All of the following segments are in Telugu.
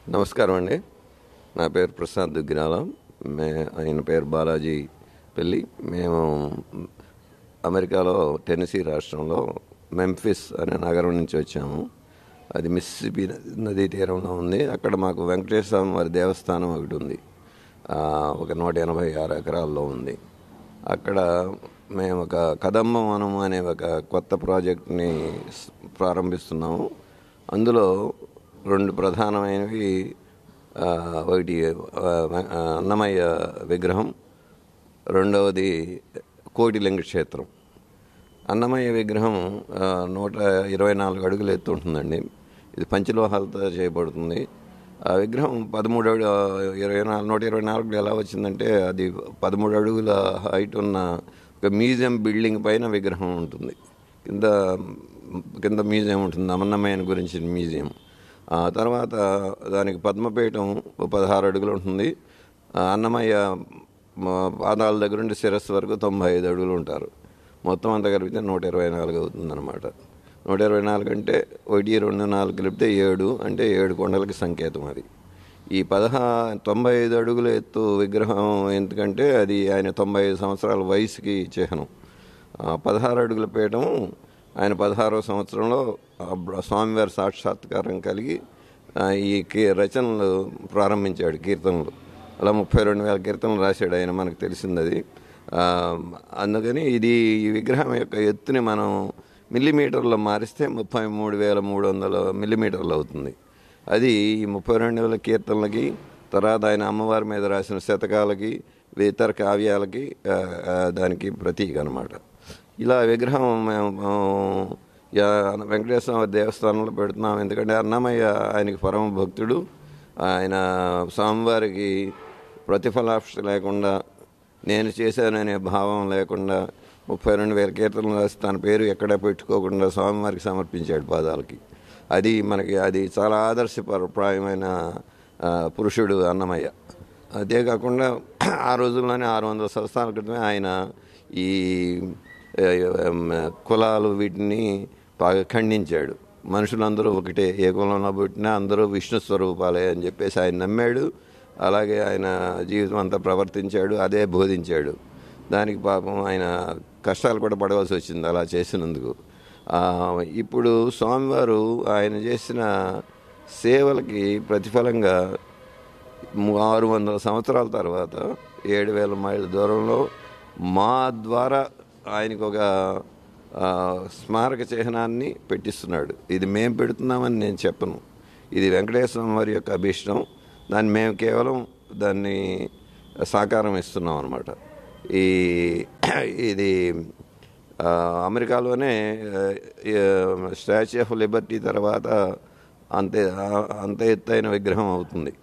నమస్కారం అండి నా పేరు ప్రసాద్ దుగ్గిరాల మే ఆయన పేరు బాలాజీ పెళ్ళి మేము అమెరికాలో టెన్నెసీ రాష్ట్రంలో మెంఫిస్ అనే నగరం నుంచి వచ్చాము అది మిస్సిపి నదీ తీరంలో ఉంది అక్కడ మాకు వెంకటేశ్వర స్వామి వారి దేవస్థానం ఒకటి ఉంది ఆ, ఒక నూట ఎనభై ఆరు ఎకరాల్లో ఉంది అక్కడ మేము ఒక కదంబ వనం అనే ఒక కొత్త ప్రాజెక్ట్ని స్- ప్రారంభిస్తున్నాము అందులో రెండు ప్రధానమైనవి ఆ, ఒకటి ఆ, ఆ, అన్నమయ్య విగ్రహం రెండవది కోటిలింగ క్షేత్రం అన్నమయ్య విగ్రహం ఆ, నూట ఇరవై నాలుగు అడుగులు ఎత్తు ఉంటుందండి ఇది పంచలోహాలతో చేయబడుతుంది ఆ విగ్రహం పదమూడు అడుగు ఇరవై నాలుగు నూట ఇరవై నాలుగు ఎలా వచ్చిందంటే అది పదమూడు అడుగుల హైట్ ఉన్న ఒక మ్యూజియం బిల్డింగ్ పైన విగ్రహం ఉంటుంది కింద కింద మ్యూజియం ఉంటుంది అన్నమయ్యని గురించిన మ్యూజియం ఆ తర్వాత దానికి పద్మపీఠం ఓ పదహారు అడుగులు ఉంటుంది ఆ అన్నమయ్య మా పాదాల దగ్గర నుండి శిరస్సు వరకు తొంభై ఐదు అడుగులు ఉంటారు మొత్తం అంతా కలిపితే నూట ఇరవై నాలుగు అవుతుందన్నమాట నూట ఇరవై నాలుగు అంటే ఒకటి రెండు నాలుగు కలిపితే ఏడు అంటే ఏడు కొండలకి సంకేతం అది ఈ పదహా తొంభై ఐదు అడుగుల ఎత్తు విగ్రహం ఎందుకంటే అది ఆయన తొంభై ఐదు సంవత్సరాల వయసుకి చిహ్నం ఆ పదహారు అడుగుల పీఠం ఆయన పదహారవ సంవత్సరంలో ఆ బ్ర- స్వామివారి సాక్షాత్కారం కలిగి ఆ, ఈ కీ రచనలు ప్రారంభించాడు కీర్తనలు అలా ముప్పై రెండు వేల కీర్తనలు రాశాడు ఆయన మనకు తెలిసింది అది ఆ, అందుకని ఇది ఈ విగ్రహం యొక్క ఎత్తుని మనం మిల్లీమీటర్లో మారిస్తే ముప్పై మూడు వేల మూడు వందల మిల్లీమీటర్లు అవుతుంది అది ఈ ముప్పై రెండు వేల కీర్తనలకి తర్వాత ఆయన అమ్మవారి మీద రాసిన శతకాలకి ఇతర కావ్యాలకి ఆ, ఆ, దానికి ప్రతీక అనమాట ఇలా విగ్రహం మేము ఆ, యా- వెంకటేశ్వర స్వామి దేవస్థానంలో పెడుతున్నాం ఎందుకంటే అన్నమయ్య ఆయనకి పరమ భక్తుడు ఆయన స్వామివారికి ప్రతిఫలాపేక్ష లేకుండా నేను చేశాననే భావం లేకుండా ముప్పై రెండు వేల కీర్తనలు రాసి తన పేరు ఎక్కడా పెట్టుకోకుండా స్వామివారికి సమర్పించాడు పాదాలకి అది మనకి అది చాలా ఆదర్శప్రాయమైన ఆ, పురుషుడు అన్నమయ్య అంతేకాకుండా ఆ రోజుల్లోనే ఆరు వందల సంవత్సరాల క్రితమే ఆయన ఈ ఆ, ఆ, కులాలు వీటిని బాగా ఖండించాడు మనుషులందరూ ఒకటే ఏ కులంలో పుట్టినా అందరూ విష్ణు స్వరూపాలే అని చెప్పేసి ఆయన నమ్మాడు అలాగే ఆయన జీవితం అంతా ప్రవర్తించాడు అదే బోధించాడు దానికి పాపం ఆయన కష్టాలు కూడా పడవలసి వచ్చింది అలా చేసినందుకు ఆ, ఇప్పుడు స్వామివారు ఆయన చేసిన సేవలకి ప్రతిఫలంగా ము- ఆరు వందల సంవత్సరాల తర్వాత ఏడు వేల మైళ్ళ దూరంలో మా ద్వారా ఆయనకు ఒక ఆ, స్మారక చిహ్నాన్ని పెట్టిస్తున్నాడు ఇది మేము పెడుతున్నామని నేను చెప్పను ఇది వెంకటేశ్వర వారి యొక్క అభీష్టం దాన్ని మేము కేవలం దాన్ని సాకారం ఇస్తున్నాం అనమాట ఈ ఇది ఆ, అమెరికాలోనే స్టాచ్యూ ఆఫ్ లిబర్టీ తర్వాత అంతే అంత ఎత్తైన విగ్రహం అవుతుంది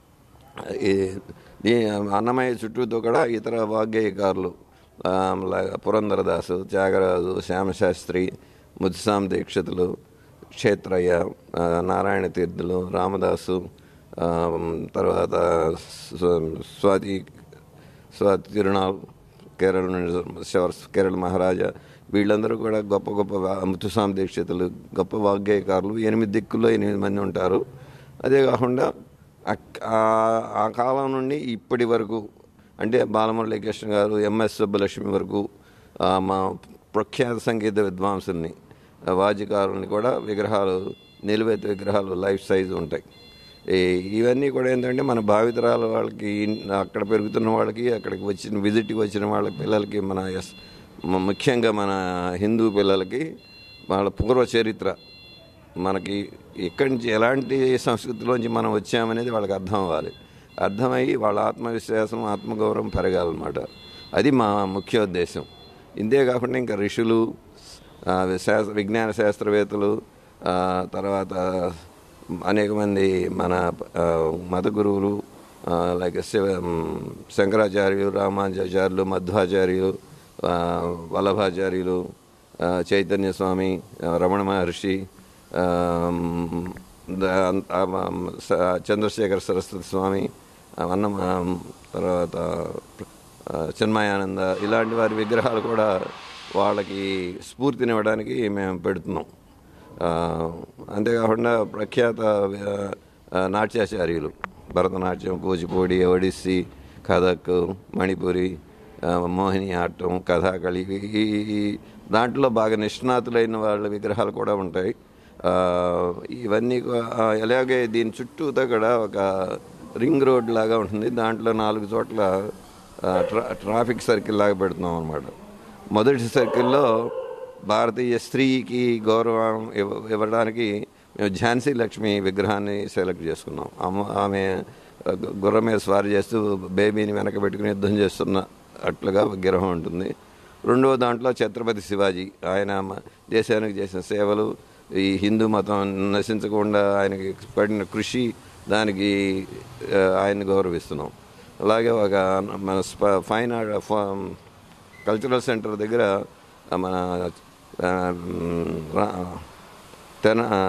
ఈ ఈ అన్నమయ్య చుట్టూతో కూడా ఇతర వాగ్గేయకారులు ఆ, లా- పురంధరదాసు త్యాగరాజు శ్యామశాస్త్రి ముత్తుస్వామి దీక్షితులు క్షేత్రయ్య ఆ, నారాయణ తీర్థులు రామదాసు ఆ, తర్వాత స్వ- స్వాతి స్వాతి తిరునాల్ కేరళ నుండి శవర్ కేరళ మహారాజా వీళ్ళందరూ కూడా గొప్ప గొప్ప వా- ముత్తుస్వామి దీక్షితులు గొప్ప వాగ్గేయకారులు ఎనిమిది దిక్కుల్లో ఎనిమిది మంది ఉంటారు అదే కాకుండా అక్- ఆ- ఆ కాలం నుండి ఇప్పటి వరకు అంటే బాలమురళీకృష్ణ గారు ఎంఎస్ సుబ్బలక్ష్మి వరకు ఆ, మా ప్రఖ్యాత సంగీత విద్వాంసుల్ని ఆ వాద్యకారుల్ని కూడా విగ్రహాలు నిలువెత్తు విగ్రహాలు లైఫ్ సైజ్ ఉంటాయి ఈ- ఇవన్నీ కూడా ఏంటంటే మన భావితరాల వాళ్ళకి అక్కడ పెరుగుతున్న వాళ్ళకి అక్కడికి వచ్చిన విజిట్కి వచ్చిన వాళ్ళ పిల్లలకి మన ఎస్- మ- ముఖ్యంగా మన హిందూ పిల్లలకి వాళ్ళ పూర్వ చరిత్ర మనకి ఎక్కడి నుంచి ఎలాంటి సంస్కృతిలోంచి మనం వచ్చామనేది వాళ్ళకి అర్థం అవ్వాలి అర్థమయ్యి వాళ్ళ ఆత్మవిశ్వాసం ఆత్మగౌరవం పెరగాలన్నమాట అది మా ముఖ్య ఉద్దేశం ఇంతే కాకుండా ఇంకా ఋషులు ఆ, శాస్త్ర విజ్ఞాన శాస్త్రవేత్తలు ఆ, తర్వాత అనేక మంది మన ఆ, మత గురువులు ఆ, లైక్ శివ మ్, శంకరాచార్యులు రామానుజాచార్యులు మధ్వాచార్యులు ఆ, వల్లభాచార్యులు ఆ, చైతన్య స్వామి ఆ, రమణ మహర్షి ఆ, మ్, ద- ఆ, మ్, స- చంద్రశేఖర సరస్వతి స్వామి ఆ, అన్నం ఆ, తర్వాత ఆ, చిన్మయానంద ఇలాంటి వారి విగ్రహాలు కూడా వాళ్ళకి స్ఫూర్తినివ్వడానికి మేము పెడుతున్నాం ఆ, అంతేకాకుండా ప్రఖ్యాత ఆ, నాట్యాచార్యులు భరతనాట్యం కూచిపూడి ఒడిస్సీ కథక్ మణిపురి ఆ, మోహిని ఆటం కథాకళి ఈ ఈ దాంట్లో బాగా నిష్ణాతులైన వాళ్ళ విగ్రహాలు కూడా ఉంటాయి ఆ, ఇవన్నీ కూ- ఆ, అలాగే దీని చుట్టూతో కూడా ఒక రింగ్ రోడ్ లాగా ఉంటుంది దాంట్లో నాలుగు చోట్ల ఆ, ట్రా ట్రాఫిక్ సర్కిల్ లాగా పెడుతున్నాం అనమాట మొదటి సర్కిల్లో భారతీయ స్త్రీకి గౌరవం ఇవ్వ- ఇవ్వడానికి మేము ఝాన్సీ లక్ష్మి విగ్రహాన్ని సెలెక్ట్ చేసుకున్నాం ఆమె ఆమె గు- గుర్రం మీద స్వారీ చేస్తూ బేబీని వెనక పెట్టుకుని యుద్ధం చేస్తున్న అట్లుగా విగ్రహం ఉంటుంది రెండవ దాంట్లో ఛత్రపతి శివాజీ ఆయన మ- దేశానికి చేసిన సేవలు ఈ హిందూ మతం నశించకుండా ఆయనకి పడిన కృషి దానికి ఆ, ఆయన్ని గౌరవిస్తున్నాం అలాగే ఒక మన స్ప- ఫైన్ ఆర్ట్ ఫ- కల్చరల్ సెంటర్ దగ్గర ఆ, మన ఆ, రా- తెన ఆ,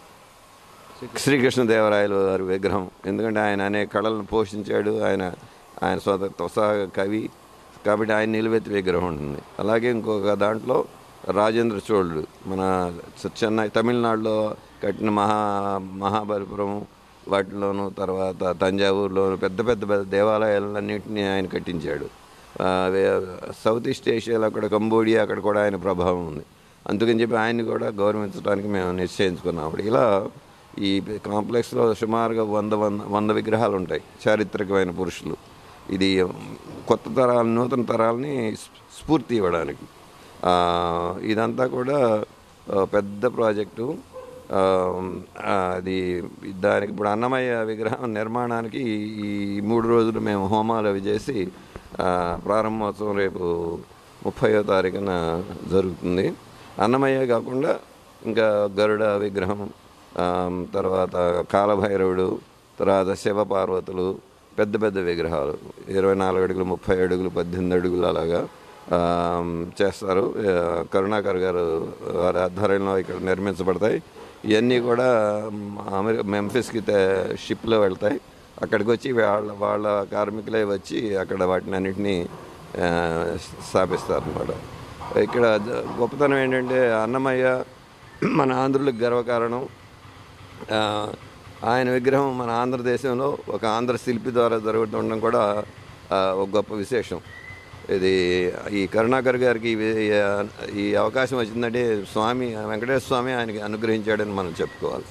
శ్రీకృష్ణదేవరాయలు గారి విగ్రహం ఎందుకంటే ఆయన అనేక కళలను పోషించాడు ఆయన ఆయన స్వత త్వసా కవి కాబట్టి ఆయన నిలువెత్తి విగ్రహం ఉంటుంది అలాగే ఇంకొక దాంట్లో రాజేంద్ర చోళుడు మన చెన్నై తమిళనాడులో కట్టిన మహా మహాబలిపురం వాటిలోను తర్వాత తంజావూరులోను పెద్ద పెద్ద పెద్ద దేవాలయాలన్నింటినీ ఆయన కట్టించాడు ఆ, వే- సౌత్ ఈస్ట్ ఏషియాలో అక్కడ కంబోడియా అక్కడ కూడా ఆయన ప్రభావం ఉంది అందుకని చెప్పి ఆయన్ని కూడా గౌరవించడానికి మేము నిశ్చయించుకున్నాం అప్పుడు ఇలా ఈ కాంప్లెక్స్లో సుమారుగా వంద వంద వంద విగ్రహాలు ఉంటాయి చారిత్రకమైన పురుషులు ఇది కొత్త తరాల నూతన తరాలని స్ఫూ- స్ఫూర్తి ఇవ్వడానికి ఆ, ఇదంతా కూడా ఆ, పెద్ద ప్రాజెక్టు ఆ, ఆ, అది దానికి ఇప్పుడు అన్నమయ్య విగ్రహం నిర్మాణానికి ఈ మూడు రోజులు మేము హోమాలు అవి చేసి ఆ, ప్రారంభోత్సవం రేపు ముప్పయో తారీఖున జరుగుతుంది అన్నమయ్య కాకుండా ఇంకా గరుడ విగ్రహం ఆ, తర్వాత కాలభైరవుడు తర్వాత శివపార్వతులు పెద్ద పెద్ద విగ్రహాలు ఇరవై నాలుగు అడుగులు ముప్పై అడుగులు పద్దెనిమిది అడుగులు అలాగా ఆ, చేస్తారు ఆ, కరుణాకర్ గారు వారి ఆధ్వర్యంలో ఇక్కడ నిర్మించబడతాయి ఇవన్నీ కూడా అమెరికా మెంఫిస్కి తే- షిప్లో వెళ్తాయి అక్కడికి వచ్చి వాళ్ళ వాళ్ళ కార్మికులే వచ్చి అక్కడ వాటిని అన్నింటినీ స్థాపిస్తారు అనమాట ఇక్కడ జ- గొప్పతనం ఏంటంటే అన్నమయ్య మన ఆంధ్రులకు గర్వకారణం ఆ, ఆయన విగ్రహం మన ఆంధ్రదేశంలో ఒక ఆంధ్ర శిల్పి ద్వారా జరుగుతుండడం కూడా ఆ, ఒక గొప్ప విశేషం ఇది ఈ కరుణాకర్ గారికి ఇవి- ఈ అవకాశం వచ్చిందంటే స్వామి వెంకటేశ్వర స్వామి ఆయనకి అనుగ్రహించాడని మనం చెప్పుకోవాలి